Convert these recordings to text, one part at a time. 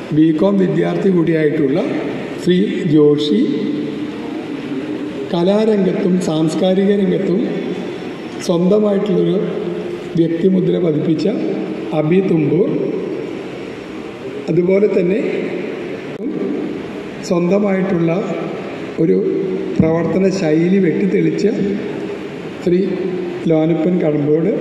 B com വിദ്യാർത്ഥി കൂടിയായിട്ടുള്ള ശ്രീ ജോഷി കലാരംഗത്തും സാംസ്കാരിക രംഗത്തും സ്വന്തമായിട്ടുള്ളൊരു വ്യക്തിമുദ്ര പതിപ്പിച്ച അബി തുമ്പൂർ അതുപോലെ തന്നെ സ്വന്തമായിട്ടുള്ള ഒരു പ്രവർത്തന ശൈലി വെട്ടിത്തെളിച്ച ശ്രീ ലോനപ്പൻ കടമ്പോട്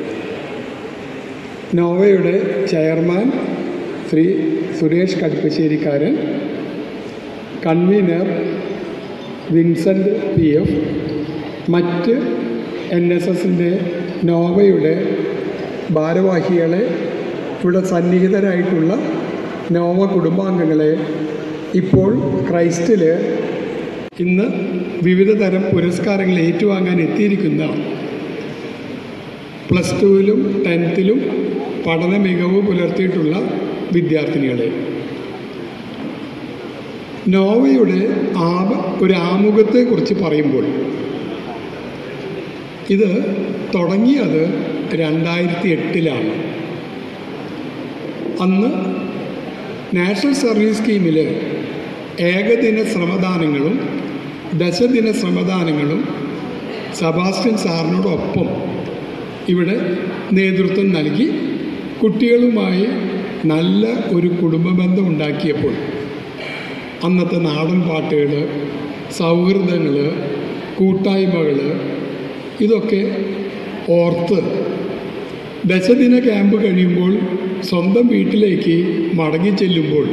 നോവയുടെ ചെയർമാൻ ശ്രീ സുരേഷ് കടുപ്പശ്ശേരിക്കാരൻ കൺവീനർ വിൻസെൻ്റ് പി എഫ് മറ്റ് എൻ എസ് എസിൻ്റെ നോവയുടെ ഭാരവാഹികളെ ഇവിടെ സന്നിഹിതരായിട്ടുള്ള നോവ കുടുംബാംഗങ്ങളെ ഇപ്പോൾ ക്രൈസ്റ്റിൽ ഇന്ന് വിവിധ തരം പുരസ്കാരങ്ങൾ ഏറ്റുവാങ്ങാൻ എത്തിയിരിക്കുന്ന പ്ലസ് ടുവിലും ടെൻത്തിലും പഠന മികവ് പുലർത്തിയിട്ടുള്ള വിദ്യാർത്ഥിനികളെ നോവയുടെ ആമ ഒരു ആമുഖത്തെക്കുറിച്ച് പറയുമ്പോൾ ഇത് തുടങ്ങിയത് രണ്ടായിരത്തി എട്ടിലാണ് അന്ന് നാഷണൽ സർവീസ് സ്കീമിൽ ഏകദിന ശ്രമദാനങ്ങളും ദശദിന ശ്രമദാനങ്ങളും സെബാസ്റ്റ്യൻ സാറിനോടൊപ്പം ഇവിടെ നേതൃത്വം നൽകി കുട്ടികളുമായി നല്ല ഒരു കുടുംബ ബന്ധം ഉണ്ടാക്കിയപ്പോൾ അന്നത്തെ നാടൻ പാട്ടുകൾ സൗഹൃദങ്ങൾ കൂട്ടായ്മകൾ ഇതൊക്കെ ഓർത്ത് ദശദിന ക്യാമ്പ് കഴിയുമ്പോൾ സ്വന്തം വീട്ടിലേക്ക് മടങ്ങി ചെല്ലുമ്പോൾ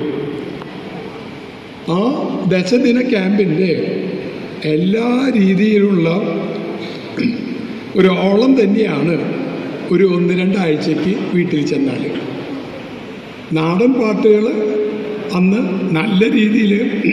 ആ ദശദിന ക്യാമ്പിൻ്റെ എല്ലാ രീതിയിലുള്ള ഒരു ഓളം തന്നെയാണ് ഒരു ഒന്ന് രണ്ടാഴ്ചയ്ക്ക് വീട്ടിൽ ചെന്നാൽ നാടൻ പാട്ടുകൾ അന്ന് നല്ല രീതിയിൽ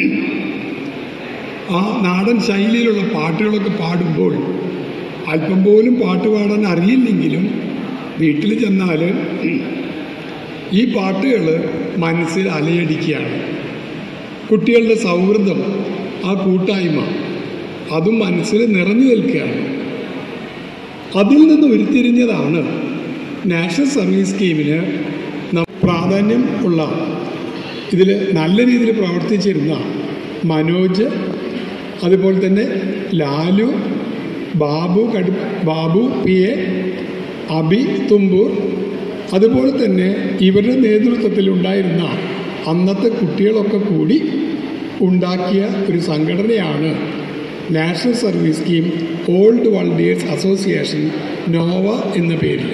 ആ നാടൻ ശൈലിയിലുള്ള പാട്ടുകളൊക്കെ പാടുമ്പോൾ അല്പം പോലും പാട്ട് പാടാൻ അറിയില്ലെങ്കിലും വീട്ടിൽ ചെന്നാൽ ഈ പാട്ടുകൾ മനസ്സിൽ അലയടിക്കുകയാണ് കുട്ടികളുടെ സൗഹൃദം ആ കൂട്ടായ്മ അതും മനസ്സിൽ നിറഞ്ഞു നിൽക്കുകയാണ് അതിൽ നിന്ന് ഉരുത്തിരിഞ്ഞതാണ് നാഷണൽ സർവീസ് സ്കീമിന് ന- പ്രാധാന്യം ഉള്ള ഇതിൽ നല്ല രീതിയിൽ പ്രവർത്തിച്ചിരുന്ന മനോജ് അതുപോലെ തന്നെ ലാലു ബാബു കടു ബാബു പി എ അബി തുമ്പൂർ അതുപോലെ തന്നെ ഇവരുടെ നേതൃത്വത്തിലുണ്ടായിരുന്ന അന്നത്തെ കുട്ടികളൊക്കെ കൂടി ഉണ്ടാക്കിയ ഒരു സംഘടനയാണ് national service scheme old volunteers association NOVA എന്ന പേരിൽ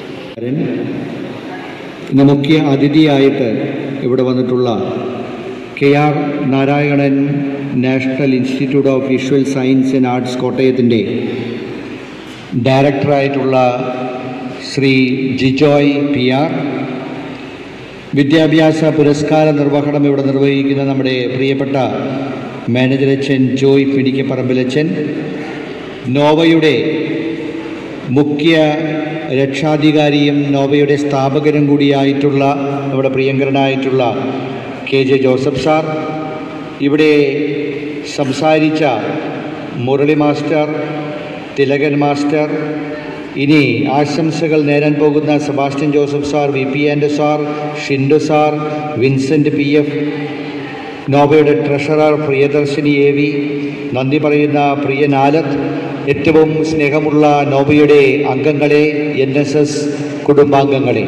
ഇന്ന് മുഖ്യ അതിഥിയായിട്ട് ഇവിടെ വന്നിട്ടുള്ള K R Narayanan national institute of visual science and arts കോട്ടയത്തിൻ്റെ ഡയറക്ടറായിട്ടുള്ള ശ്രീ ജിജോയ് പി ആർ വിദ്യാഭ്യാസ പുരസ്കാര നിർവഹണം ഇവിടെ നിർവഹിക്കുന്ന നമ്മുടെ പ്രിയപ്പെട്ട മാനേജരച്ഛൻ ജോയ് പിടിക്കപ്പറമ്പിലച്ഛൻ നോവയുടെ മുഖ്യ രക്ഷാധികാരിയും നോവയുടെ സ്ഥാപകനും കൂടിയായിട്ടുള്ള നമ്മുടെ പ്രിയങ്കരനായിട്ടുള്ള കെ ജെ ജോസഫ് സാർ ഇവിടെ സംസാരിച്ച മുരളി മാസ്റ്റർ തിലകൻ മാസ്റ്റർ ഇനി ആശംസകൾ നേരാൻ പോകുന്ന Sebastian Joseph sir V P and sir Shindu sir Vincent P F നോവയുടെ ട്രഷറർ പ്രിയദർശിനി എ വി നന്ദി പറയുന്ന പ്രിയ നാലത്ത് ഏറ്റവും സ്നേഹമുള്ള നോവയുടെ അംഗങ്ങളെ എൻ എസ് എസ് കുടുംബാംഗങ്ങളെ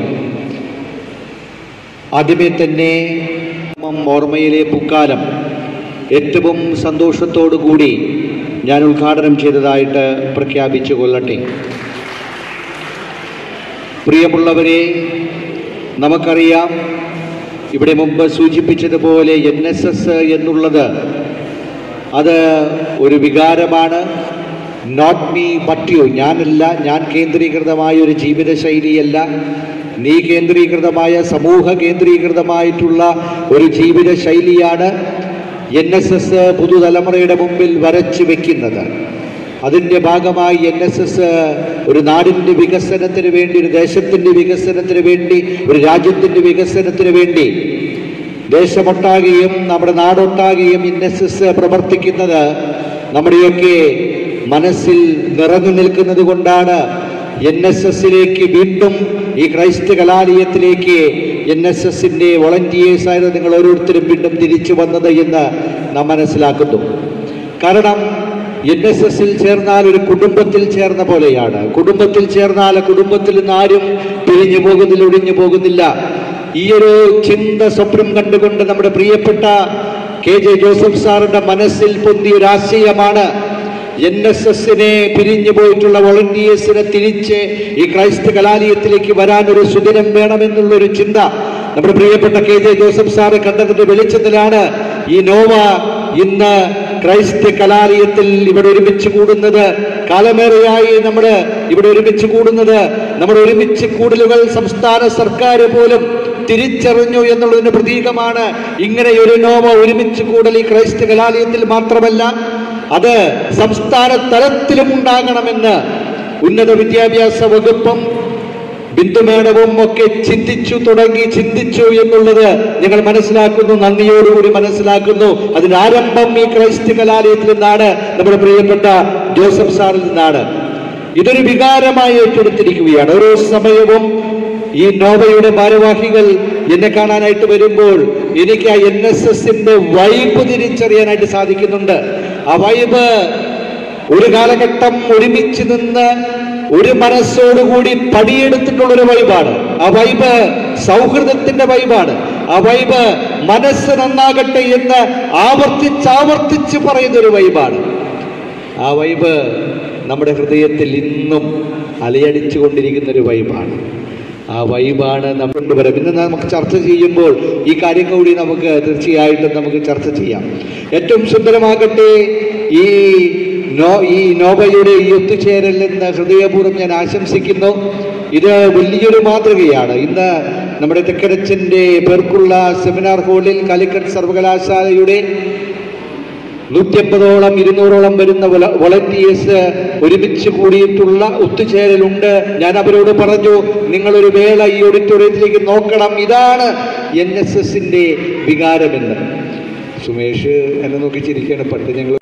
ആദ്യമേ തന്നെ ഓർമ്മയിലെ പൂക്കാലം ഏറ്റവും സന്തോഷത്തോടു കൂടി ഞാൻ ഉദ്ഘാടനം ചെയ്തതായിട്ട് പ്രഖ്യാപിച്ചു കൊള്ളട്ടെ പ്രിയമുള്ളവരെ നമുക്കറിയാം ഇവിടെ മുമ്പ് സൂചിപ്പിച്ചതുപോലെ എൻ എസ് എസ് എന്നുള്ളത് അത് ഒരു വികാരമാണ് നോട്ട് മീ ബട്ട് യു ഞാനല്ല ഞാൻ കേന്ദ്രീകൃതമായ ഒരു ജീവിതശൈലിയല്ല നീ കേന്ദ്രീകൃതമായ സമൂഹ കേന്ദ്രീകൃതമായിട്ടുള്ള ഒരു ജീവിത ശൈലിയാണ് എൻ എസ് എസ് പുതുതലമുറയുടെ മുമ്പിൽ വരച്ചു വെക്കുന്നത് അതിൻ്റെ ഭാഗമായി എൻ എസ് എസ് ഒരു നാടിൻ്റെ വികസനത്തിന് വേണ്ടി ഒരു ദേശത്തിൻ്റെ വികസനത്തിന് വേണ്ടി ഒരു രാജ്യത്തിൻ്റെ വികസനത്തിന് വേണ്ടി ദേശമൊട്ടാകെയും നമ്മുടെ നാടൊട്ടാകെയും എൻ എസ് എസ് പ്രവർത്തിക്കുന്നത് നമ്മുടെയൊക്കെ മനസ്സിൽ നിറഞ്ഞു നിൽക്കുന്നത് കൊണ്ടാണ് എൻ എസ് എസിലേക്ക് വീണ്ടും ഈ ക്രൈസ്റ്റ് കലാലയത്തിലേക്ക് എൻ എസ് എസിൻ്റെ വോളണ്ടിയേഴ്സായത് നിങ്ങൾ ഓരോരുത്തരും വീണ്ടും തിരിച്ചു വന്നത് എന്ന് നാം മനസ്സിലാക്കുന്നു കാരണം എൻ എസ് എസിൽ ചേർന്നാൽ ഒരു കുടുംബത്തിൽ ചേർന്ന പോലെയാണ് കുടുംബത്തിൽ ചേർന്നാൽ ആ കുടുംബത്തിൽ നിന്ന് ആരും പിരിഞ്ഞു പോകുന്നില്ല ഒഴിഞ്ഞു പോകുന്നില്ല ഈ ഒരു ചിന്ത സ്വപ്നം കണ്ടുകൊണ്ട് നമ്മുടെ പ്രിയപ്പെട്ട കെ ജെ ജോസഫ് സാറിന്റെ മനസ്സിൽ പൊന്തിയ ഒരു ആശയമാണ് എൻ എസ് എസിനെ പിരിഞ്ഞു പോയിട്ടുള്ള വോളണ്ടിയേഴ്സിനെ തിരിച്ച് ഈ ക്രൈസ്ത കലാലയത്തിലേക്ക് വരാൻ ഒരു സുദിനം വേണമെന്നുള്ള ഒരു ചിന്ത നമ്മുടെ പ്രിയപ്പെട്ട കെ ജെ ജോസഫ് സാറ് കണ്ടതിന്റെ വെളിച്ചത്തിലാണ് ഈ നോവ ഇന്ന് ക്രൈസ്ത കലാലയത്തിൽ ഇവിടെ ഒരുമിച്ച് കൂടുന്നത് കാലമേറെയായി നമ്മൾ ഇവിടെ ഒരുമിച്ച് കൂടുന്നത് നമ്മുടെ ഒരുമിച്ച് കൂടലുകൾ സംസ്ഥാന സർക്കാർ പോലും തിരിച്ചറിഞ്ഞു എന്നുള്ളതിന് പ്രതീകമാണ് ഇങ്ങനെ ഒരു നോവ ഒരുമിച്ച് കൂടൽ ഈ ക്രൈസ്ത കലാലയത്തിൽ മാത്രമല്ല അത് സംസ്ഥാന തലത്തിലും ഉണ്ടാകണമെന്ന് ഉന്നത വിദ്യാഭ്യാസ വകുപ്പും ബിന്ദുമേളവും ഒക്കെ ചിന്തിച്ചു തുടങ്ങി ചിന്തിച്ചു എന്നുള്ളത് ഞങ്ങൾ മനസ്സിലാക്കുന്നു നന്ദിയോടുകൂടി മനസ്സിലാക്കുന്നു അതിന് ആരംഭം ഈ ക്രൈസ്ത കലാലയത്തിൽ നിന്നാണ് നമ്മുടെ പ്രിയപ്പെട്ട ജോസഫ് സാറിൽ നിന്നാണ് ഇതൊരു വികാരമായി ഏറ്റെടുത്തിരിക്കുകയാണ് ഓരോ സമയവും ഈ നോവയുടെ ഭാരവാഹികൾ എന്നെ കാണാനായിട്ട് വരുമ്പോൾ എനിക്ക് ആ എൻ എസ് എസിന്റെ വൈബ് തിരിച്ചറിയാനായിട്ട് സാധിക്കുന്നുണ്ട് ആ വൈബ് ഒരു കാലഘട്ടം ഒരുമിച്ച് നിന്ന് ഒരു മനസ്സോടുകൂടി പടിയെടുത്തിട്ടുള്ള ഒരു വൈബാണ് ആ വൈബ് സൗഹൃദത്തിന്റെ വൈബാണ് ആ വൈബ് മനസ്സ് നന്നാകട്ടെ എന്ന് ആവർത്തിച്ച് ആവർത്തിച്ച് പറയുന്ന ഒരു വൈബാണ് ആ വൈബ് നമ്മുടെ ഹൃദയത്തിൽ ഇന്നും അലയടിച്ചു കൊണ്ടിരിക്കുന്ന ഒരു വൈബാണ് ആ വൈബാണ് നമ്മൾ കൊണ്ടുവരാം ഇന്ന് നമുക്ക് ചർച്ച ചെയ്യുമ്പോൾ ഈ കാര്യം കൂടി നമുക്ക് തീർച്ചയായിട്ടും നമുക്ക് ചർച്ച ചെയ്യാം ഏറ്റവും സുന്ദരമാകട്ടെ ഈ നോ ഈ നോബയുടെ ഈ ഒത്തുചേരൽ എന്ന് ഹൃദയപൂർവ്വം ഞാൻ ആശംസിക്കുന്നു ഇത് വലിയൊരു മാതൃകയാണ് ഇന്ന് നമ്മുടെ തെക്കരച്ചൻ്റെ പേർക്കുള്ള സെമിനാർ ഹാളിൽ കാലിക്കറ്റ് സർവകലാശാലയുടെ നൂറ്റിയമ്പതോളം ഇരുന്നൂറോളം വരുന്ന വോളണ്ടിയേഴ്സ് ഒരുമിച്ച് കൂടിയിട്ടുള്ള ഒത്തുചേരലുണ്ട് ഞാൻ അവരോട് പറഞ്ഞു നിങ്ങളൊരു വേള ഈ ഓഡിറ്റോറിയത്തിലേക്ക് നോക്കണം ഇതാണ് എൻ എസ് എസിന്റെ വികാരമെന്ന് സുമേഷ് എന്നെ നോക്കി ചിരിക്കുകയാണ് പണ്ട് ഞങ്ങൾ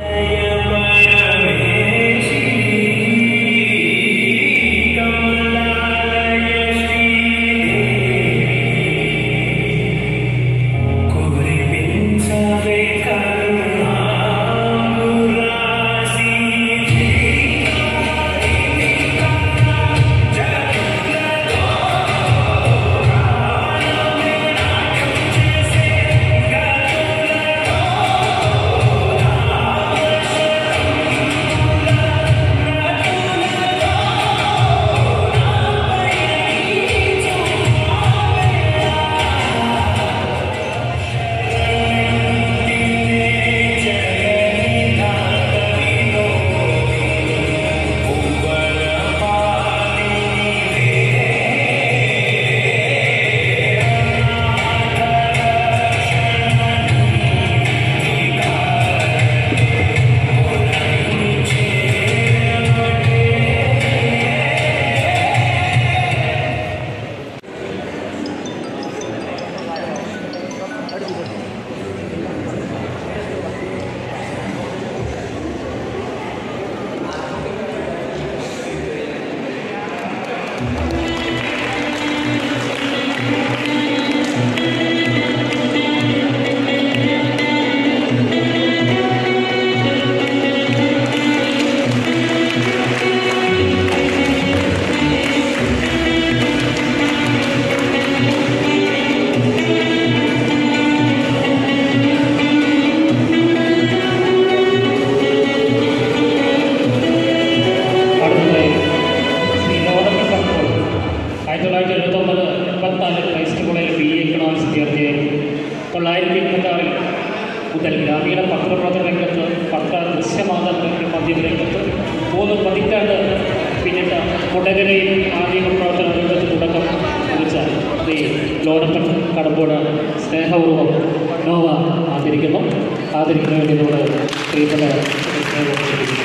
അടുത്തതായി ശ്രീ ലോറൻസ് കപ്പോൾ ആയിരത്തി തൊള്ളായിരത്തി എഴുപത്തൊമ്പത് എൺപത്തിനാല് ക്രൈസ്റ്റ് കോളേജിൽ ബി എ എക്കണോമിക്സ് വിദ്യാർത്ഥിയായിരുന്നു തൊള്ളായിരത്തി എൺപത്താറിൽ മുതൽ ഗ്രാമീണ പത്രപ്രവർത്തന രംഗത്ത് പത്ര ദൃശ്യമാധ്യമ മാധ്യമ രംഗത്ത് മൂന്ന് പതിറ്റാണ്ട് പിന്നിട്ട് കൊടകരയിൽ മാധ്യമ പ്രവർത്തന രംഗത്ത് തുടക്കം കുറിച്ച ശ്രീ ലോറപ്പൻ കടമ്പോട് സ്നേഹപൂർവ്വം നോവ ആദരിക്കുന്നു ആദരിക്കുന്ന വേണ്ടി നമ്മൾ പ്രിയപ്പെട്ട സ്നേഹം ക്ഷണിക്കുന്നു.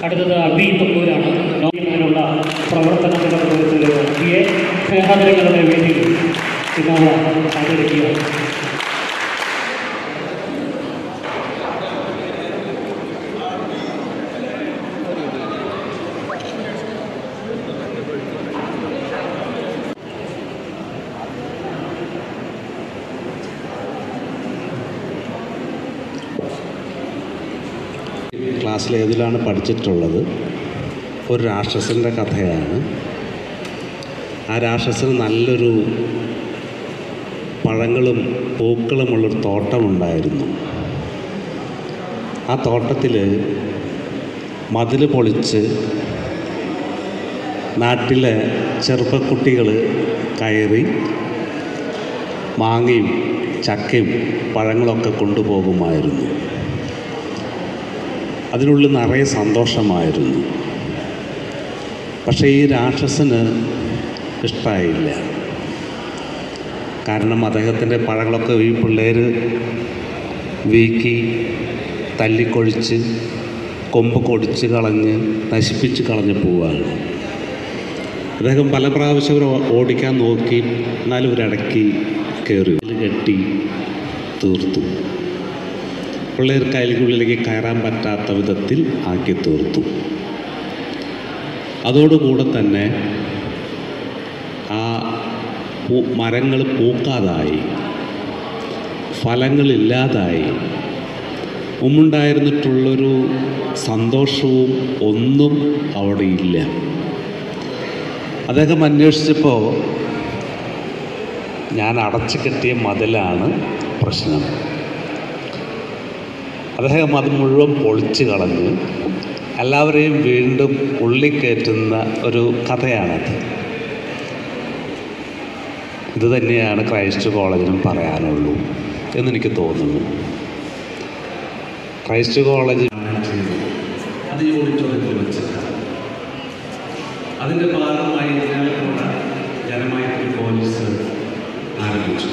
അടുത്തത് അബി തുമ്പൂരാണ് നോക്കുന്നതിനുള്ള പ്രവർത്തനത്തിൻ്റെ പ്രവർത്തനത്തിൽ അബിയെ സ്നേഹാദരങ്ങളുടെ വേദിയിൽ ഇന്നോവ ആദരിക്കുകയാണ് ക്ലാസ്സിൽ ഏതിലാണ് പഠിച്ചിട്ടുള്ളത് ഒരു രാക്ഷസൻ്റെ കഥയാണ് ആ രാക്ഷസന് നല്ലൊരു പഴങ്ങളും പൂക്കളുമുള്ളൊരു തോട്ടമുണ്ടായിരുന്നു ആ തോട്ടത്തിൽ മതിൽ പൊളിച്ച് നാട്ടിലെ ചെറുപ്പക്കുട്ടികൾ കയറി മാങ്ങയും ചക്കയും പഴങ്ങളൊക്കെ കൊണ്ടുപോകുമായിരുന്നു അതിനുള്ളിൽ നിറയെ സന്തോഷമായിരുന്നു പക്ഷേ ഈ രാക്ഷസന് ഇഷ്ടമായില്ല കാരണം അദ്ദേഹത്തിൻ്റെ പഴങ്ങളൊക്കെ ഈ പിള്ളേർ വീക്കി തല്ലിക്കൊഴിച്ച് കൊമ്പ് കൊടിച്ച് കളഞ്ഞ് നശിപ്പിച്ച് കളഞ്ഞ് പോവുകയാണ് അദ്ദേഹം പല പ്രാവശ്യം ഇവരെ ഓ- ഓടിക്കാൻ നോക്കി എന്നാലും ഇവരടക്കി കയറി കെട്ടി തീർത്തു പിള്ളേർക്ക് അതിനുള്ളിലേക്ക് കയറാൻ പറ്റാത്ത വിധത്തിൽ ആക്കി തീർത്തു അതോടുകൂടെ തന്നെ ആ പൂ മരങ്ങൾ പൂക്കാതായി ഫലങ്ങളില്ലാതായി മുമ്പുണ്ടായിരുന്നിട്ടുള്ളൊരു സന്തോഷവും ഒന്നും അവിടെ ഇല്ല അദ്ദേഹം അന്വേഷിച്ചപ്പോൾ ഞാൻ അടച്ചു കെട്ടിയ മതിലാണ് പ്രശ്നം അദ്ദേഹം അത് മുഴുവൻ പൊളിച്ചു കളഞ്ഞ് എല്ലാവരെയും വീണ്ടും ഉള്ളിക്കയറ്റുന്ന ഒരു കഥയാണത് ഇത് തന്നെയാണ് ക്രൈസ്റ്റ് കോളേജിനും പറയാനുള്ളൂ എന്നെനിക്ക് തോന്നുന്നു ക്രൈസ്റ്റ് കോളേജ് അത് ഈ ഓഡിറ്റോറിയത്തിൽ വെച്ചിട്ടാണ് അതിൻ്റെ ഭാഗമായി ജനകൂട ജനമൈത്രി പോലീസ് ആരംഭിച്ചു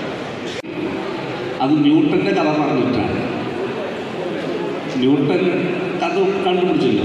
അത് ന്യൂട്ടൻ്റെ കഥ പറഞ്ഞിട്ടാണ് ന്യൂട്ടൻ കഥ കണ്ടുപിടിച്ചല്ലോ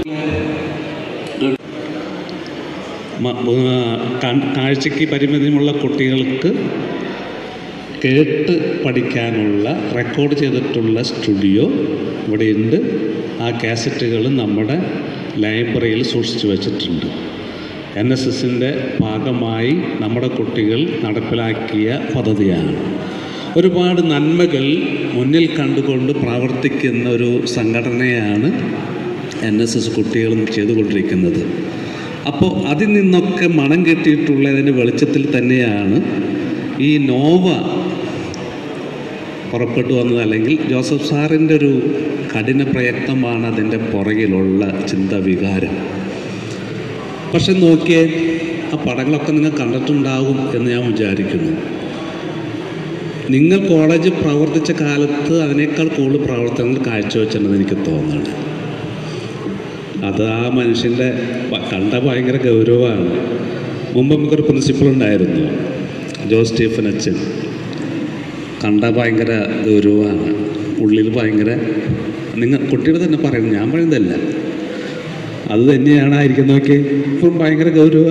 മ- ആ, കാ- കാഴ്ചയ്ക്ക് പരിമിതിയുമുള്ള കുട്ടികൾക്ക് കേട്ട് പഠിക്കാനുള്ള റെക്കോർഡ് ചെയ്തിട്ടുള്ള സ്റ്റുഡിയോ ഇവിടെയുണ്ട് ആ കാസറ്റുകൾ നമ്മുടെ ലൈബ്രറിയിൽ സൂക്ഷിച്ചു വച്ചിട്ടുണ്ട് എൻ എസ് എസിൻ്റെ ഭാഗമായി നമ്മുടെ കുട്ടികൾ നടപ്പിലാക്കിയ പദ്ധതിയാണ് ഒരുപാട് നന്മകൾ മുന്നിൽ കണ്ടുകൊണ്ട് പ്രവർത്തിക്കുന്ന ഒരു സംഘടനയാണ് എൻ എസ് എസ് കുട്ടികളും ചെയ്തുകൊണ്ടിരിക്കുന്നത് അപ്പോൾ അതിൽ നിന്നൊക്കെ മണം കെട്ടിയിട്ടുള്ളതിൻ്റെ വെളിച്ചത്തിൽ തന്നെയാണ് ഈ നോവ പുറപ്പെട്ടു വന്നത് അല്ലെങ്കിൽ ജോസഫ് സാറിൻ്റെ ഒരു കഠിന പ്രയത്നമാണ് അതിൻ്റെ പുറകിലുള്ള ചിന്താവികാരം പക്ഷെ നോക്കിയേ ആ പടങ്ങളൊക്കെ നിങ്ങൾ കണ്ടിട്ടുണ്ടാകും എന്ന് ഞാൻ വിചാരിക്കുന്നു നിങ്ങൾ കോളേജ് പ്രവർത്തിച്ച കാലത്ത് അതിനേക്കാൾ കൂടുതൽ പ്രവർത്തനങ്ങൾ കാഴ്ചവെച്ചിട്ടുണ്ടെന്ന് എനിക്ക് തോന്നുന്നുണ്ട് അത് ആ മനുഷ്യൻ്റെ പ- കണ്ട ഭയങ്കര ഗൗരവമാണ് മുമ്പ് നമുക്കൊരു പ്രിൻസിപ്പൾ ഉണ്ടായിരുന്നു ജോസ് സ്റ്റീഫൻ അച്ഛൻ കണ്ട ഭയങ്കര ഗൗരവമാണ് ഉള്ളിൽ ഭയങ്കര നിങ്ങൾ കുട്ടികൾ തന്നെ പറയുന്നു ഞാൻ പറയുന്നതല്ല അത് തന്നെയാണ് ആയിരിക്കും നോക്കി ഇപ്പം ഭയങ്കര ഗൗരവ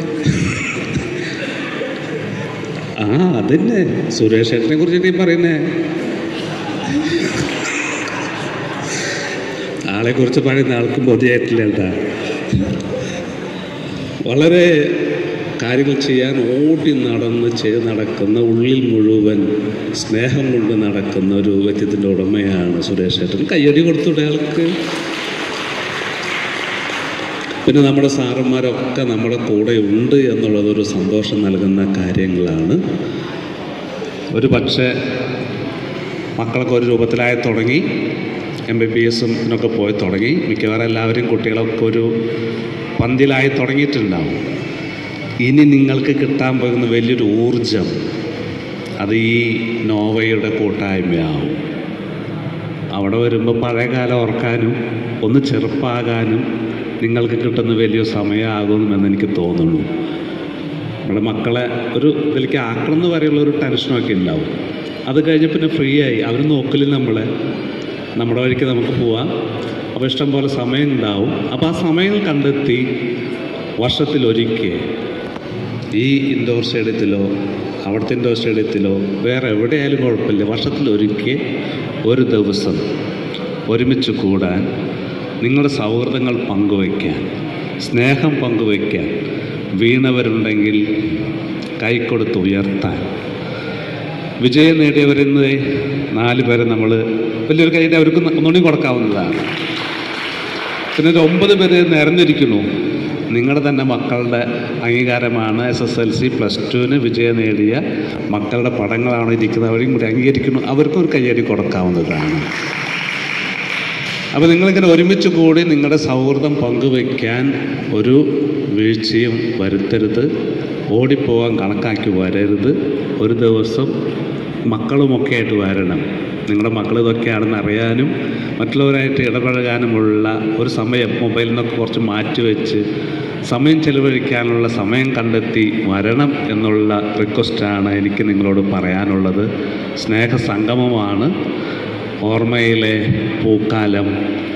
ആ അതന്നെ സുരേഷ് ഏട്ടനെ കുറിച്ചിട്ട് ഈ പറയുന്നേ ആളെ കുറിച്ച് പറയുന്ന ആൾക്കും ബോധ്യമായിട്ടില്ല കേട്ടാ വളരെ കാര്യങ്ങൾ ചെയ്യാൻ ഓടി നടന്ന് ചെയ്ത് നടക്കുന്ന ഉള്ളിൽ മുഴുവൻ സ്നേഹം കൊണ്ട് നടക്കുന്ന ഒരു വ്യക്തിത്വത്തിൻ്റെ ഉടമയാണ് സുരേഷ് ഏട്ടൻ കയ്യടി കൊടുത്തുവിടെ ആൾക്ക് പിന്നെ നമ്മുടെ സാറന്മാരൊക്കെ നമ്മുടെ കൂടെ ഉണ്ട് എന്നുള്ളതൊരു സന്തോഷം നൽകുന്ന കാര്യങ്ങളാണ് ഒരു പക്ഷേ മക്കളൊക്കെ ഒരു രൂപത്തിലായി തുടങ്ങി എം ബി ബി എസും ഇതിനൊക്കെ പോയി തുടങ്ങി മിക്കവാറും എല്ലാവരും കുട്ടികളൊക്കെ ഒരു പന്തിലായി തുടങ്ങിയിട്ടുണ്ടാവും ഇനി നിങ്ങൾക്ക് കിട്ടാൻ പോകുന്ന വലിയൊരു ഊർജം അത് ഈ നോവയുടെ കൂട്ടായ്മയാവും അവിടെ വരുമ്പോൾ പഴയ കാലം ഓർക്കാനും ഒന്ന് ചെറുപ്പാകാനും നിങ്ങൾക്ക് കിട്ടുന്ന വലിയ സമയമാകുമെന്ന് എനിക്ക് തോന്നുന്നു നമ്മുടെ മക്കളെ ഒരു ഇതിലേക്ക് ആക്കണം എന്ന് പറയുള്ള ഒരു ടെൻഷനൊക്കെ ഉണ്ടാവും അത് കഴിഞ്ഞ് പിന്നെ ഫ്രീ ആയി അവർ നോക്കലിൽ നമ്മളെ നമ്മുടെ വഴിക്ക് നമുക്ക് പോവാം അപ്പോൾ ഇഷ്ടം പോലെ സമയം ഉണ്ടാവും അപ്പോൾ ആ സമയം കണ്ടെത്തി വർഷത്തിലൊരിക്കൽ ഈ ഇൻഡോർ സ്റ്റേഡിയത്തിലോ അവിടുത്തെ ഇൻഡോർ സ്റ്റേഡിയത്തിലോ വേറെ എവിടെയായാലും കുഴപ്പമില്ല വർഷത്തിലൊരിക്കൽ ഒരു ദിവസം ഒരുമിച്ച് കൂടാൻ നിങ്ങളുടെ സൗഹൃദങ്ങൾ പങ്കുവയ്ക്കാൻ സ്നേഹം പങ്കുവയ്ക്കാൻ വീണവരുണ്ടെങ്കിൽ കൈക്കൊടുത്ത് ഉയർത്താൻ വിജയം നേടിയവരിൽ നിന്ന് നാല് പേരെ നമ്മൾ വലിയൊരു കൈയുടെ അവർക്ക് ഒന്നുകൂടി കൊടുക്കാവുന്നതാണ് പിന്നെ ഒരു ഒമ്പത് പേര് നിരന്നിരിക്കുന്നു നിങ്ങളുടെ തന്നെ മക്കളുടെ അംഗീകാരമാണ് S S L C plus ടുവിന് വിജയം നേടിയ മക്കളുടെ പടങ്ങളാണ് ഇരിക്കുന്നത് അവരെയും കൂടി അംഗീകരിക്കുന്നു അവർക്കും ഒരു കയ്യടി കൊടുക്കാവുന്നതാണ് അപ്പോൾ നിങ്ങളിങ്ങനെ ഒരുമിച്ച് കൂടി നിങ്ങളുടെ സൗഹൃദം പങ്കുവയ്ക്കാൻ ഒരു വീഴ്ചയും വരുത്തരുത് ഓടിപ്പോകാൻ കണക്കാക്കി വരരുത് ഒരു ദിവസം മക്കളുമൊക്കെ ആയിട്ട് വരണം നിങ്ങളുടെ മക്കൾ ഇതൊക്കെയാണെന്ന് അറിയാനും മറ്റുള്ളവരായിട്ട് ഇടപഴകാനുമുള്ള ഒരു സമയം മൊബൈലിൽ നിന്നൊക്കെ കുറച്ച് മാറ്റിവെച്ച് സമയം ചെലവഴിക്കാനുള്ള സമയം കണ്ടെത്തി വരണം എന്നുള്ള റിക്വസ്റ്റാണ് എനിക്ക് നിങ്ങളോട് പറയാനുള്ളത് സ്നേഹസംഗമമാണ് ഓർമ്മയിലെ പൂക്കാലം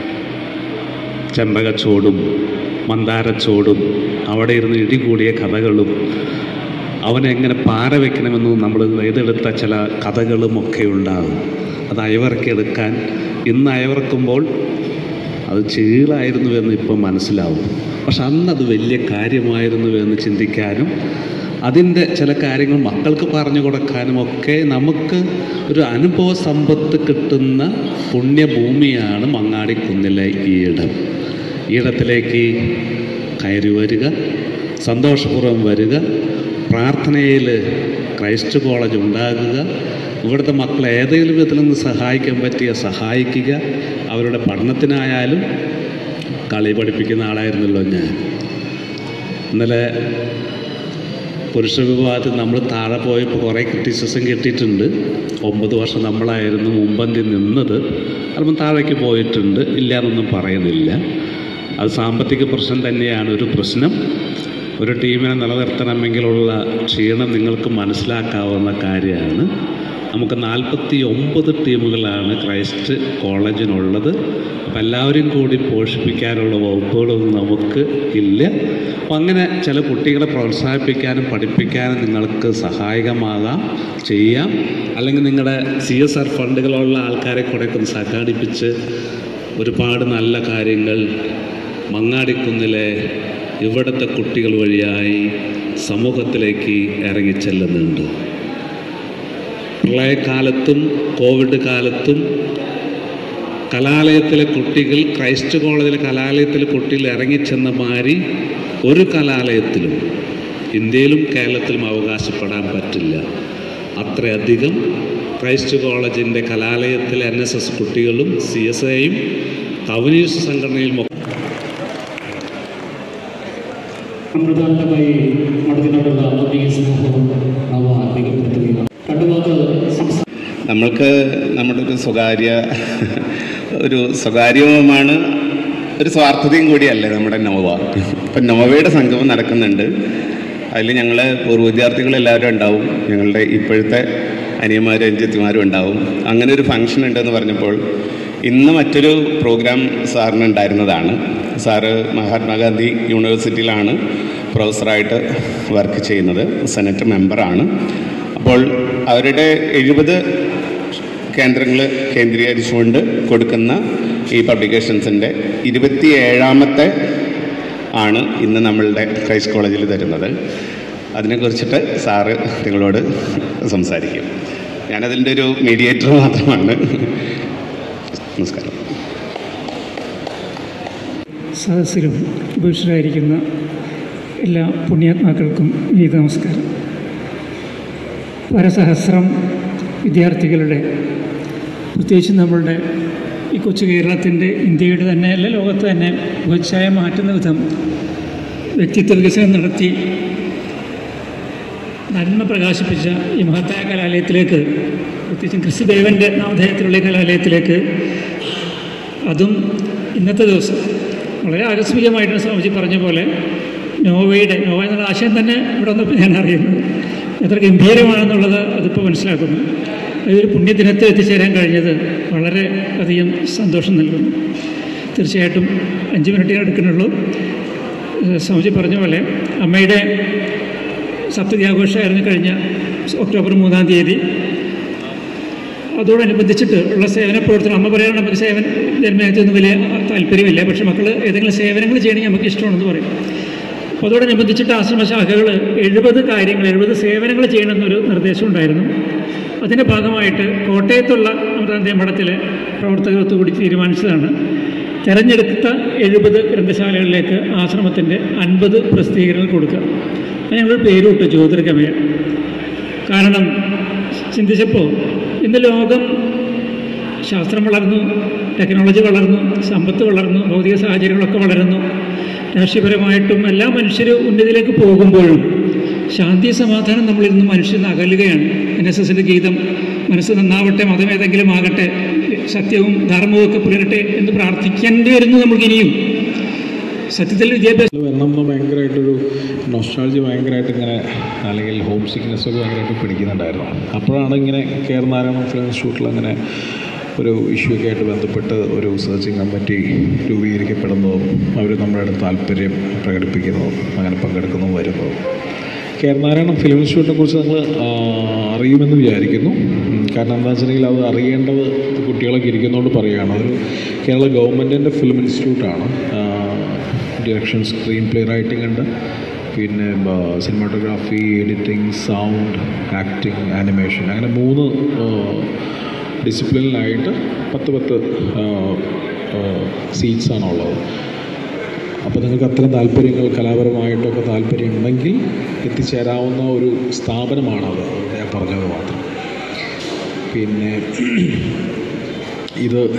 ചെമ്പകച്ചോടും മന്ദാരച്ചോടും അവിടെ ഇരുന്ന് ഇടികൂടിയ കഥകളും അവനെ എങ്ങനെ പാര വയ്ക്കണമെന്ന് നമ്മൾ എഴുതെടുത്ത ചില കഥകളും ഒക്കെ ഉണ്ടാകും അത് അയവർക്കെടുക്കാൻ ഇന്ന് അയവർക്കുമ്പോൾ അത് ചീളായിരുന്നു എന്ന് ഇപ്പം മനസ്സിലാവും പക്ഷെ അന്ന് അത് വലിയ കാര്യമായിരുന്നു എന്ന് ചിന്തിക്കാനും അതിൻ്റെ ചില കാര്യങ്ങൾ മക്കൾക്ക് പറഞ്ഞു കൊടുക്കാനും ഒക്കെ നമുക്ക് ഒരു അനുഭവ സമ്പത്ത് കിട്ടുന്ന പുണ്യഭൂമിയാണ് മങ്ങാടിക്കുന്നിലെ ഈ ഇടം ഈ ഇടത്തിലേക്ക് കയറി വരിക സന്തോഷപൂർവ്വം വരിക പ്രാർത്ഥനയിൽ ക്രൈസ്റ്റ് കോളേജ് ഉണ്ടാകുക ഇവിടുത്തെ മക്കളെ ഏതെങ്കിലും വിധത്തിൽ നിന്ന് സഹായിക്കാൻ പറ്റിയ സഹായിക്കുക അവരുടെ പഠനത്തിനായാലും കളി പഠിപ്പിക്കുന്ന ആളായിരുന്നല്ലോ ഞാൻ ഇന്നലെ പുരുഷ വിഭാഗത്തിൽ നമ്മൾ താഴെ പോയപ്പോൾ കുറേ ക്രിറ്റിസിസം കിട്ടിയിട്ടുണ്ട് ഒമ്പത് വർഷം നമ്മളായിരുന്നു മുമ്പന്തി നിന്നത് ചിലപ്പം താഴേക്ക് പോയിട്ടുണ്ട് ഇല്ല എന്നൊന്നും പറയുന്നില്ല അത് സാമ്പത്തിക പ്രശ്നം തന്നെയാണ് ഒരു പ്രശ്നം ഒരു ടീമിനെ നിലനിർത്തണമെങ്കിലുള്ള ക്ഷീണം നിങ്ങൾക്ക് മനസ്സിലാക്കാവുന്ന കാര്യമാണ് നമുക്ക് നാൽപ്പത്തി ഒമ്പത് ടീമുകളാണ് ക്രൈസ്റ്റ് കോളേജിനുള്ളത് അപ്പം എല്ലാവരും കൂടി പോഷിപ്പിക്കാനുള്ള വകുപ്പുകളൊന്നും നമുക്ക് ഇല്ല അപ്പം അങ്ങനെ ചില കുട്ടികളെ പ്രോത്സാഹിപ്പിക്കാനും പഠിപ്പിക്കാനും നിങ്ങൾക്ക് സഹായകമാകാം ചെയ്യാം അല്ലെങ്കിൽ നിങ്ങളുടെ സി എസ് ആർ ഫണ്ടുകളുള്ള ആൾക്കാരെ കൂടെ ഒന്ന് സംഘടിപ്പിച്ച് ഒരുപാട് നല്ല കാര്യങ്ങൾ മങ്ങാടിക്കുന്നിലെ ഇവിടുത്തെ കുട്ടികൾ വഴിയായി സമൂഹത്തിലേക്ക് ഇറങ്ങിച്ചെല്ലുന്നുണ്ട് പ്രളയകാലത്തും കോവിഡ് കാലത്തും കലാലയത്തിലെ കുട്ടികൾ ക്രൈസ്റ്റ് കോളേജിലെ കലാലയത്തിലെ കുട്ടികൾ ഇറങ്ങിച്ചെന്ന മാതിരി ഒരു കലാലയത്തിലും ഇന്ത്യയിലും കേരളത്തിലും അവകാശപ്പെടാൻ പറ്റില്ല അത്രയധികം ക്രൈസ്റ്റ് കോളേജിൻ്റെ കലാലയത്തിലെ എൻ എസ് എസ് കുട്ടികളും സി എസ് എയും കമ്മ്യൂണിസ്റ്റ് സംഘടനയിലും അമൃതാനന്ദമായി മഠത്തിനോടുള്ള ആത്മീയ സ്നേഹവും നവ രേഖപ്പെടുത്തുകയാണ് രണ്ടു വാക്ക് സംസാരിക്കും നമ്മൾക്ക് നമ്മുടെ ഒരു സ്വകാര്യ ഒരു സ്വകാര്യവുമാണ് ഒരു സ്വാർത്ഥതയും കൂടിയല്ലേ നമ്മുടെ നോവ അപ്പം നോവയുടെ സംഗമം നടക്കുന്നുണ്ട് അതിൽ ഞങ്ങൾ പൂർവ്വ വിദ്യാർത്ഥികൾ എല്ലാവരും ഉണ്ടാവും ഞങ്ങളുടെ ഇപ്പോഴത്തെ അനിയന്മാരും അഞ്ചത്തിമാരും ഉണ്ടാവും അങ്ങനെ ഒരു ഫംഗ്ഷൻ ഉണ്ടെന്ന് പറഞ്ഞപ്പോൾ ഇന്ന് മറ്റൊരു പ്രോഗ്രാം സാറിന് ഉണ്ടായിരുന്നതാണ് സാറ് മഹാത്മാഗാന്ധി യൂണിവേഴ്സിറ്റിയിലാണ് പ്രൊഫസറായിട്ട് വർക്ക് ചെയ്യുന്നത് സെനറ്റ് മെമ്പറാണ് അപ്പോൾ അവരുടെ എഴുപത് കേന്ദ്രങ്ങൾ കേന്ദ്രീകരിച്ചുകൊണ്ട് കൊടുക്കുന്ന ഈ പബ്ലിക്കേഷൻസിൻ്റെ ഇരുപത്തി ഏഴാമത്തെ ആണ് ഇന്ന് നമ്മളുടെ ക്രൈസ്റ്റ് കോളേജിൽ തരുന്നത് അതിനെക്കുറിച്ചിട്ട് സാറ് നിങ്ങളോട് സംസാരിക്കും ഞാനതിൻ്റെ ഒരു മീഡിയേറ്റർ മാത്രമാണ് നമസ്കാരം സദസ്സിലും ഉപേക്ഷിതരായിരിക്കുന്ന എല്ലാ പുണ്യാത്മാക്കൾക്കും ഈ നമസ്കാരം പരസഹസ്രം വിദ്യാർത്ഥികളുടെ പ്രത്യേകിച്ച് നമ്മളുടെ ഈ കൊച്ചു കേരളത്തിൻ്റെ ഇന്ത്യയുടെ തന്നെ അല്ല ലോകത്ത് തന്നെ മുഖച്ഛായ മാറ്റുന്ന വിധം വ്യക്തിത്വ വികസനം നടത്തി നന്മ പ്രകാശിപ്പിച്ച ഈ മഹത്തായ കലാലയത്തിലേക്ക് പ്രത്യേകിച്ചും ക്രിസ്തുദേവൻ്റെ നാമധേയത്തിലുള്ള ഈ കലാലയത്തിലേക്ക് അതും ഇന്നത്തെ ദിവസം വളരെ ആകസ്മികമായിട്ട് സ്വാമിജി പറഞ്ഞ പോലെ നോവയുടെ നോവ എന്നുള്ള ആശയം തന്നെ ഇവിടെ വന്നപ്പോൾ ഞാൻ അറിയുന്നത് എത്ര ഗംഭീരമാണെന്നുള്ളത് അതിപ്പോൾ മനസ്സിലാക്കുന്നു ഇതൊരു പുണ്യദിനത്തിൽ എത്തിച്ചേരാൻ കഴിഞ്ഞത് വളരെ അധികം സന്തോഷം നൽകുന്നു തീർച്ചയായിട്ടും അഞ്ച് മിനിറ്റ് എടുക്കുന്നുള്ളൂ ഏഹ് സ്വാമിജി പറഞ്ഞ പോലെ അമ്മയുടെ സപ്തതി ആഘോഷമായിരുന്നു കഴിഞ്ഞ ഒക്ടോബർ മൂന്നാം തീയതി അതോടനുബന്ധിച്ചിട്ട് ഉള്ള സേവന പ്രവർത്തനം അമ്മ പറയുകയാണ് നമുക്ക് സേവന ജന്മനത്തൊന്നും വലിയ താല്പര്യമില്ല പക്ഷെ മക്കൾ ഏതെങ്കിലും സേവനങ്ങൾ ചെയ്യണമെങ്കിൽ നമുക്ക് ഇഷ്ടമാണെന്ന് പറയും അപ്പോൾ അതോടനുബന്ധിച്ചിട്ട് ആശ്രമ ശാഖകൾ എഴുപത് കാര്യങ്ങൾ എഴുപത് സേവനങ്ങൾ ചെയ്യണമെന്നൊരു നിർദ്ദേശം ഉണ്ടായിരുന്നു അതിൻ്റെ ഭാഗമായിട്ട് കോട്ടയത്തുള്ള അമൃതാനന്ദ മഠത്തിലെ പ്രവർത്തകർ ഒത്തുകൂടി തീരുമാനിച്ചതാണ് തിരഞ്ഞെടുത്ത എഴുപത് ഗ്രന്ഥശാലകളിലേക്ക് ആശ്രമത്തിൻ്റെ അൻപത് പ്രസിദ്ധീകരണങ്ങൾ കൊടുക്കുക അപ്പോൾ ഞങ്ങളൊരു പേര് വിട്ടു ജ്യോതിർഗമയ കാരണം ചിന്തിച്ചപ്പോൾ ഇന്ന് ലോകം ശാസ്ത്രം വളർന്നു ടെക്നോളജി വളർന്നു സമ്പത്ത് വളർന്നു ഭൗതിക സാഹചര്യങ്ങളൊക്കെ വളരുന്നു രാഷ്ട്രീയപരമായിട്ടും എല്ലാ മനുഷ്യർ ഉന്നതിയിലേക്ക് പോകുമ്പോഴും ശാന്തി സമാധാനം നമ്മളിൽ നിന്ന് മനുഷ്യൻ അകലുകയാണ് എൻ എസ് എസിൻ്റെ ഗീതം മനസ്സ് നന്നാവട്ടെ മതം ഏതെങ്കിലും ആകട്ടെ സത്യവും ധർമ്മവും ഒക്കെ പുലരട്ടെ എന്ന് പ്രാർത്ഥിക്കേണ്ടി വരുന്നു നമ്മൾക്ക് ഇനിയും സത്യത്തിൽ വിദ്യാഭ്യാസം വരണം എന്ന് ഭയങ്കരമായിട്ടൊരു നൊസ്റ്റാൾജി ഭയങ്കരമായിട്ട് ഇങ്ങനെ അല്ലെങ്കിൽ ഹോം സിക്നെസ് ഒക്കെ ഭയങ്കരമായിട്ട് പിടിക്കുന്നുണ്ടായിരുന്നു അപ്പോഴാണ് ഇങ്ങനെ കെയർ നാരായണ ഫിലിം ഇൻസ്റ്റിറ്റ്യൂട്ടിൽ അങ്ങനെ ഒരു ഇഷ്യൂ ഒക്കെ ആയിട്ട് ബന്ധപ്പെട്ട് ഒരു സെർച്ചിങ് കമ്മിറ്റി രൂപീകരിക്കപ്പെടുന്നതും അവർ നമ്മുടെ അടുത്ത് താല്പര്യം പ്രകടിപ്പിക്കുന്നതും അങ്ങനെ പങ്കെടുക്കുന്നതും വരുന്നതും കെയർ നാരായണ ഫിലിം ഇൻസ്റ്റിറ്റ്യൂട്ടിനെ കുറിച്ച് നിങ്ങൾ അറിയുമെന്ന് വിചാരിക്കുന്നു ഉം, കാരണം എന്താ വെച്ചിട്ടുണ്ടെങ്കിൽ അത് അറിയേണ്ടത് കുട്ടികളൊക്കെ ഇരിക്കുന്നതുകൊണ്ട് പറയുകയാണ് അതൊരു കേരള ഗവൺമെൻറ്റിൻ്റെ ഫിലിം ഇൻസ്റ്റിറ്റ്യൂട്ടാണ് ഡിറക്ഷൻ സ്ക്രീൻ പ്ലേ റൈറ്റിംഗ് ഉണ്ട് പിന്നെ cinematography editing sound acting animation അങ്ങനെ മൂന്ന് ഡിസിപ്ലിനിലായിട്ട് പത്ത് പത്ത് സീറ്റ്സാണ് ഉള്ളത് അപ്പോൾ നിങ്ങൾക്ക് അത്തരം താല്പര്യങ്ങൾ കലാപരമായിട്ടൊക്കെ താല്പര്യം ഉണ്ടെങ്കിൽ എത്തിച്ചേരാവുന്ന ഒരു സ്ഥാപനമാണത് അത് ഞാൻ പറഞ്ഞത് മാത്രം പിന്നെ ഇത്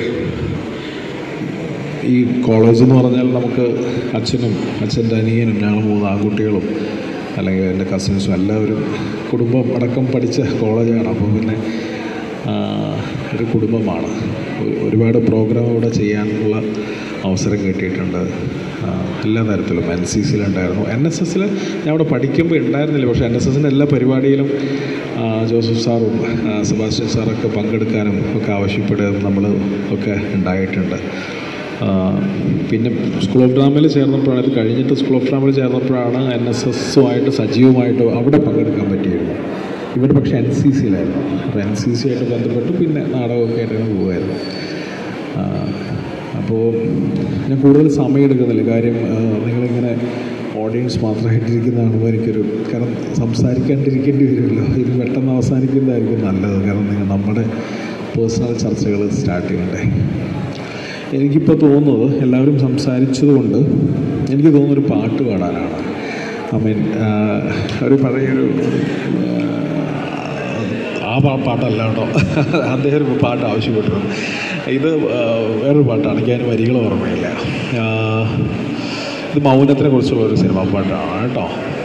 ഈ കോളേജ് എന്ന് പറഞ്ഞാൽ നമുക്ക് അച്ഛനും അച്ഛൻ്റെ അനിയനും ഞങ്ങൾ മൂന്ന് ആൺകുട്ടികളും അല്ലെങ്കിൽ എൻ്റെ കസിൻസും എല്ലാവരും കുടുംബം അടക്കം പഠിച്ച കോളേജാണ് അപ്പോൾ പിന്നെ ആ, ഒരു കുടുംബമാണ് ഒരു- ഒരുപാട് പ്രോഗ്രാം ഇവിടെ ചെയ്യാനുള്ള അവസരം കിട്ടിയിട്ടുണ്ട് ആ, എല്ലാ തരത്തിലും എൻ സി സിയിലുണ്ടായിരുന്നു എൻ എസ് എസിൽ ഞാൻ അവിടെ പഠിക്കുമ്പോൾ ഉണ്ടായിരുന്നില്ല പക്ഷേ എൻ എസ് എസിൻ്റെ എല്ലാ പരിപാടിയിലും ആ, ജോസഫ് സാറും ആ, സെബാസ്റ്റ്യൻ സാറൊക്കെ പങ്കെടുക്കാനും ഒക്കെ ആവശ്യപ്പെടുകയും നമ്മൾ ഒക്കെ ഉണ്ടായിട്ടുണ്ട് ആ, പിന്നെ സ്കൂൾ ഓഫ് ഡ്രാമയിൽ ചേർന്നപ്പോഴാണ് ഇത് കഴിഞ്ഞിട്ട് സ്കൂൾ ഓഫ് ഡ്രാമയിൽ ചേർന്നപ്പോഴാണ് എൻ എസ് എസുമായിട്ട് സജീവമായിട്ട് അവിടെ പങ്കെടുക്കാൻ പറ്റിയിരുന്നു ഇവിടെ പക്ഷേ എൻ സി സിയിലായിരുന്നു അപ്പോൾ എൻ സി സി ആയിട്ട് ബന്ധപ്പെട്ട് പിന്നെ നാടകമൊക്കെ ആയിട്ട് അങ്ങനെ പോകുമായിരുന്നു ആ, അപ്പോൾ ഞാൻ കൂടുതൽ സമയം എടുക്കുന്നില്ല കാര്യം ആ, നിങ്ങളിങ്ങനെ ഓഡിയൻസ് മാത്രമായിട്ടിരിക്കുന്ന കാണുമ്പോൾ എനിക്കൊരു കാരണം സംസാരിക്കാണ്ടിരിക്കേണ്ടി വരുമല്ലോ ഇത് പെട്ടെന്ന് അവസാനിക്കുന്നതായിരിക്കും നല്ലത് കാരണം നിങ്ങൾ നമ്മുടെ പേഴ്സണൽ ചർച്ചകൾ സ്റ്റാർട്ട് ചെയ്യണ്ടേ എനിക്കിപ്പോൾ തോന്നുന്നത് എല്ലാവരും സംസാരിച്ചതുകൊണ്ട് എനിക്ക് തോന്നുന്നൊരു പാട്ട് പാടാനാണ് ഐ മീൻ ഒരു പഴയൊരു ആ പാ- പാട്ടല്ല കേട്ടോ അദ്ദേഹം ഒരു പാട്ട് ആവശ്യപ്പെട്ടു ഇത് ആ, വേറൊരു പാട്ടാണ് എനിക്ക് അതിന് വരികൾ ഓർമ്മയില്ല ആ, ഇത് മൗനത്തിനെ കുറിച്ചുള്ള ഒരു സിനിമ പാട്ടാണ് കേട്ടോ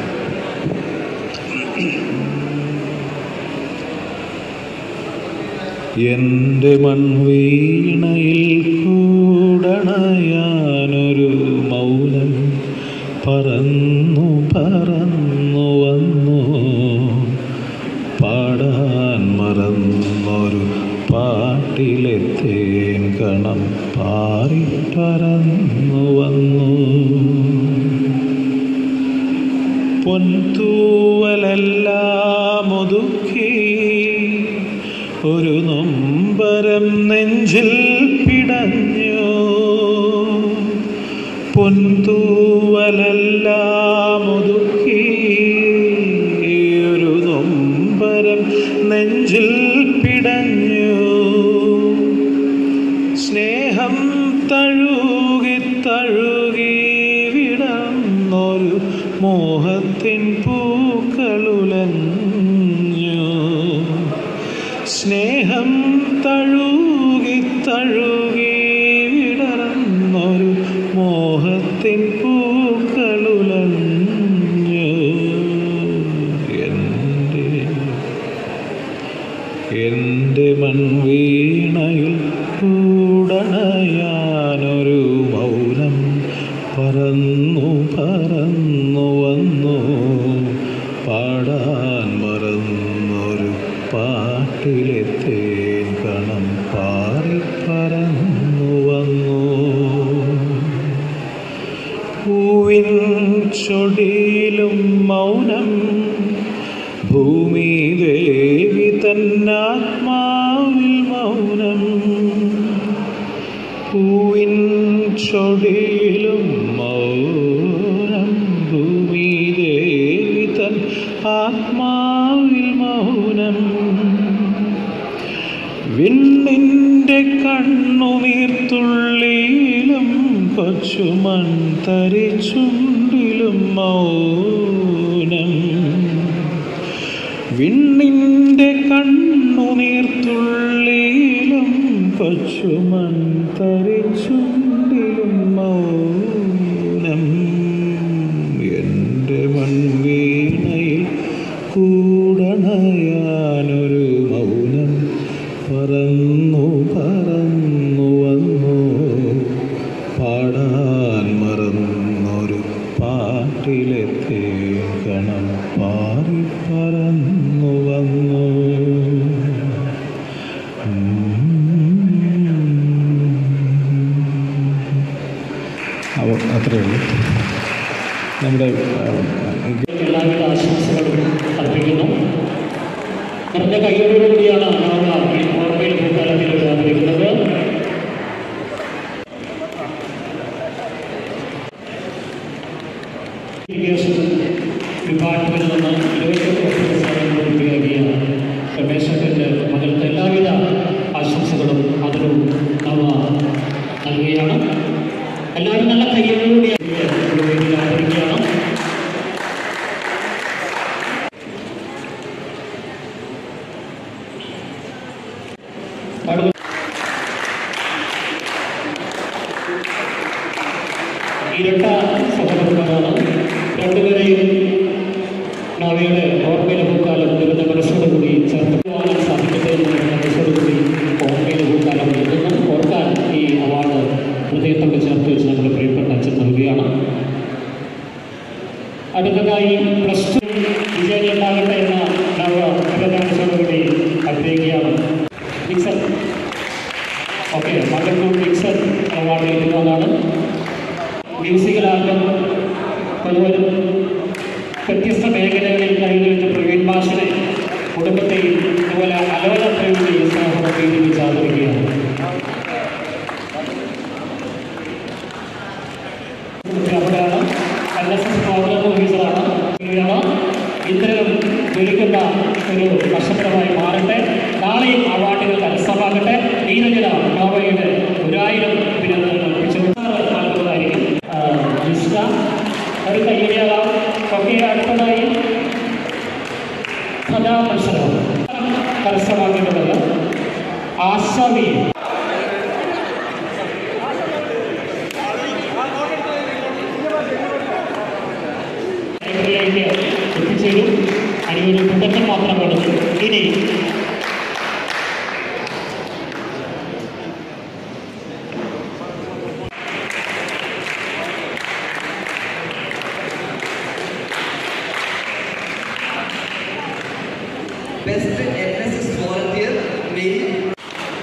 എൻ്റെ മൺവീണയിൽ കൂടണയാനൊരു മൗനം പറന്നു പറന്നു വന്നു പാടാൻ മറന്നൊരു പാട്ടിലെ തേൻ കണം പാറി പറന്നു വന്നു പൊൻതൂവലെല്ലാം ഒതുക്കി ഒരു നൊമ്പരം നെഞ്ചിൽ പിടഞ്ഞു പൊൻതൂവലെല്ലാം ഒതുക്കി ഒരു നൊമ്പരം നെഞ്ചിൽ പിടഞ്ഞു സ്നേഹം തഴുകി തഴുകി വിടന്നൊരു മോഹത്തിൻ പൂക്കളുലഞ്ഞു സ്നേഹം തഴുകി തഴുകി വിടർന്നൊരു മോഹത്തിൻ പൂക്കളുലഞ്ഞു എൻ്റെ എൻ്റെ മൺവീണയിൽ കൂടണയാനൊരു മൗനം പറന്നു പറന്നു വന്നു പാടാൻ മറന്നൊരു പാട്ടിലെ തേൻ കണം പാറി പറന്നു വന്നു പൂവിൻ ചൊടിയിലും മൗനം ഭൂമി ദേവി തന്നാത്മാവിൽ മൗനം പൂവിൻ ചൊടിയിലും മൗനം ഭൂമി ദേവി തൻ ആത്മാവിൽ മൗനം വിണ്ണിൻ്റെ കണ്ണുനീർത്തുള്ളിയിലും കൊച്ചുമൺ തരിച്ചുണ്ടിലും മൗനം വിണ്ണിൻ്റെ കണ്ണുനീർത്തുള്ളിയിലും കൊച്ചുമൺ തരിച്ചുണ്ടിലും മൗനം എൻ്റെ മൺവീണയിൽ കൂടണയാനൊരു മൗനം പറന്നു പറന്നു വന്നു പാടാൻ മറന്നൊരു പാട്ടിലെ തേക്കണം പാറി പറന്നു വന്നു അപ്പോൾ അത്രയേ ഉള്ളൂ നമ്മുടെ എല്ലാവിധ ആശംസകളും അർപ്പിക്കുന്നു നിറഞ്ഞ കൈയോടുകൂടിയാണ് നമ്മൾ ഈ ഓർമ്മയിൽ പൂക്കാലത്തിലൂടെ ആദരിക്കുന്നത് വിദ്യാഭ്യാസ ഡിപ്പാർട്ട്മെന്റിൽ നിന്ന് ഇരുപത്തി പുരസ്കാരം പൂർത്തിയാക്കിയ രമേശന്റെ മകൾക്ക് എല്ലാവിധ ആശംസകളും ആദരവും നാം നൽകുകയാണ് എല്ലാവരും നല്ല കൈയോടുകൂടി വേദിയിൽ ആദരിക്കുകയാണ് അടുത്ത ഇരട്ട സഹോദരന്മാരാണ് രണ്ടുപേരെയും നാവിയുടെ ഓർമ്മയിലെ പൂക്കാലം വരുന്ന മനസ്സോടുകൂടി ചേർത്ത് പോകാൻ സാധിക്കട്ടെ എന്ന് മനസ്സോടുകൂടി ഓർമ്മയിലെ പൂക്കാലം എന്നും ഓർക്കാൻ ഈ അവാർഡ് ഹൃദയത്തോട് ചേർത്ത് വെച്ച് നമ്മുടെ പ്രിയപ്പെട്ട അച്ഛൻ നൽകുകയാണ് അടുത്തതായി പ്ലസ് ടു വിജയം ഉണ്ടാകട്ടെ എന്ന നവ മനസ്സോടുകൂടി അഭിനയിക്കുകയാണ് മിക്സർ ഓക്കെ മകൾക്കും മിക്സർ അവാർഡ് ലഭിക്കുന്നതാണ് മ്യൂസിക്കൽ ആൽബം അതുപോലെ വ്യത്യസ്ത മേഖലകളിൽ കഴിവുന്ന പ്രവീൺ മാഷിനെ കുടുംബത്തെയും അതുപോലെ അലോല പ്രവീണിനെയും സ്നേഹം പീഡിപ്പിച്ച് ആദരിക്കുകയാണ് അവിടെയാണ് എൻ എസ് എസ് പ്രോഗ്രാം ഓഫീസറാണ് ഇവരാണ് ഇത്തരം ഒരുക്കുന്ന ഒരു നക്ഷത്രമായി മാറട്ടെ നാളെയും അവാർഡുകൾ കരസ്ഥമാകട്ടെ നീരജന നോവയുടെ ഒരായിരം ബിരുദങ്ങൾ നൽകുന്നതായിരിക്കും ആ, ജിസ്ന ഒരു കയ്യടിയാകാം ഒക്കെ അടുത്തതായി കഥാമത്സരം കരസ്ഥമാക്കേണ്ടത് ആശാവി ലൈബ്രറിയിലേക്ക് എത്തിച്ചേരും അതിനൊരു തുടക്കം മാത്രമാണ് ഇനി Best NSS volunteer male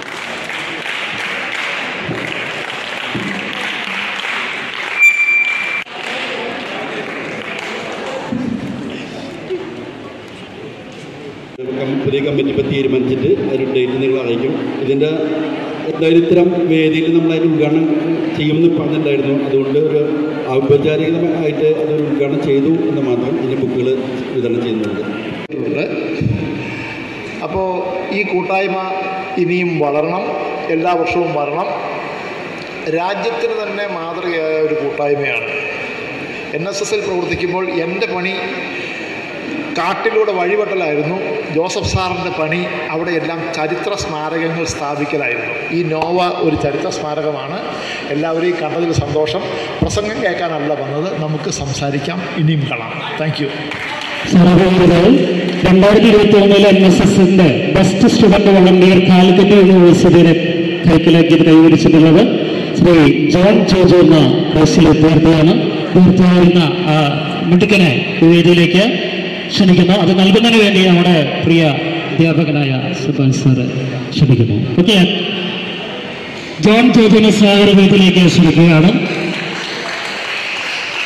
കം- പുതിയ കമ്മിറ്റി ഇപ്പോൾ തീരുമാനിച്ചിട്ട് ഒരു ഡേറ്റ് നിങ്ങൾ അറിയിക്കും ഇതിൻ്റെ എന്തായാലും ഇത്തരം വേദിയിൽ നമ്മൾ അതിന് ഉദ്ഘാടനം ചെയ്യുമെന്ന് പറഞ്ഞിട്ടുണ്ടായിരുന്നു അതുകൊണ്ട് ഒരു ഔപചാരികമായിട്ട് അതൊരു ഉദ്ഘാടനം ചെയ്തു എന്ന് മാത്രം ഇതിന് ബുക്കുകൾ വിതരണം ചെയ്യുന്നുണ്ട് ഉണ്ട് അപ്പോൾ ഈ കൂട്ടായ്മ ഇനിയും വളരണം എല്ലാ വർഷവും വരണം രാജ്യത്തിന് തന്നെ മാതൃകയായ ഒരു കൂട്ടായ്മയാണ് എൻ എസ് എസിൽ പ്രവർത്തിക്കുമ്പോൾ എൻ്റെ പണി കാട്ടിലൂടെ വഴിവെട്ടലായിരുന്നു ജോസഫ് സാറിൻ്റെ പണി അവിടെയെല്ലാം ചരിത്ര സ്മാരകങ്ങൾ സ്ഥാപിക്കലായിരുന്നു ഈ നോവ ഒരു ചരിത്ര സ്മാരകമാണ് എല്ലാവരെയും കണ്ടതിൽ സന്തോഷം പ്രസംഗം കേൾക്കാനല്ല വന്നത് നമുക്ക് സംസാരിക്കാം ഇനിയും കാണാം താങ്ക് യു സർവോപരി രണ്ടായിരത്തി ഇരുപത്തി ഒന്നിലെ എൻ എസ് എസിന്റെ ബെസ്റ്റ് സ്റ്റുഡന്റ് വളണ്ടിയർ കാലിക്കറ്റ് യൂണിവേഴ്സിറ്റിയുടെ കൈക്കലാക്കിയത് കൈവരിച്ചിട്ടുള്ളത് ശ്രീ ജോൺ ജോജോ എന്ന ബസ്സിലെ വിദ്യാർത്ഥിയാണ് വിദ്യാർത്ഥിയായിരുന്ന ആ മിടുക്കനെ ഈ വേദിയിലേക്ക് ക്ഷണിക്കുന്നു അത് നൽകുന്നതിന് വേണ്ടി നമ്മുടെ പ്രിയ അധ്യാപകനായ സുബാൻ സാറ് ക്ഷണിക്കുന്നു ഓക്കെ ജോൺ ജോജോനെ സ്വാഗത വേദിയിലേക്ക് ക്ഷണിക്കുകയാണ്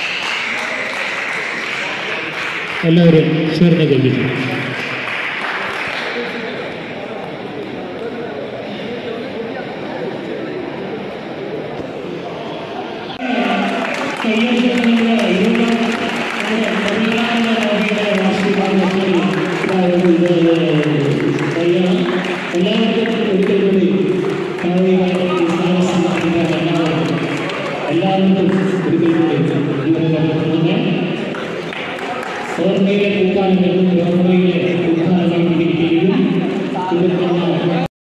എല്ലാവരും ചേർന്ന് കൈയ്യടി കൈയ്യടിച്ചുകൊണ്ട്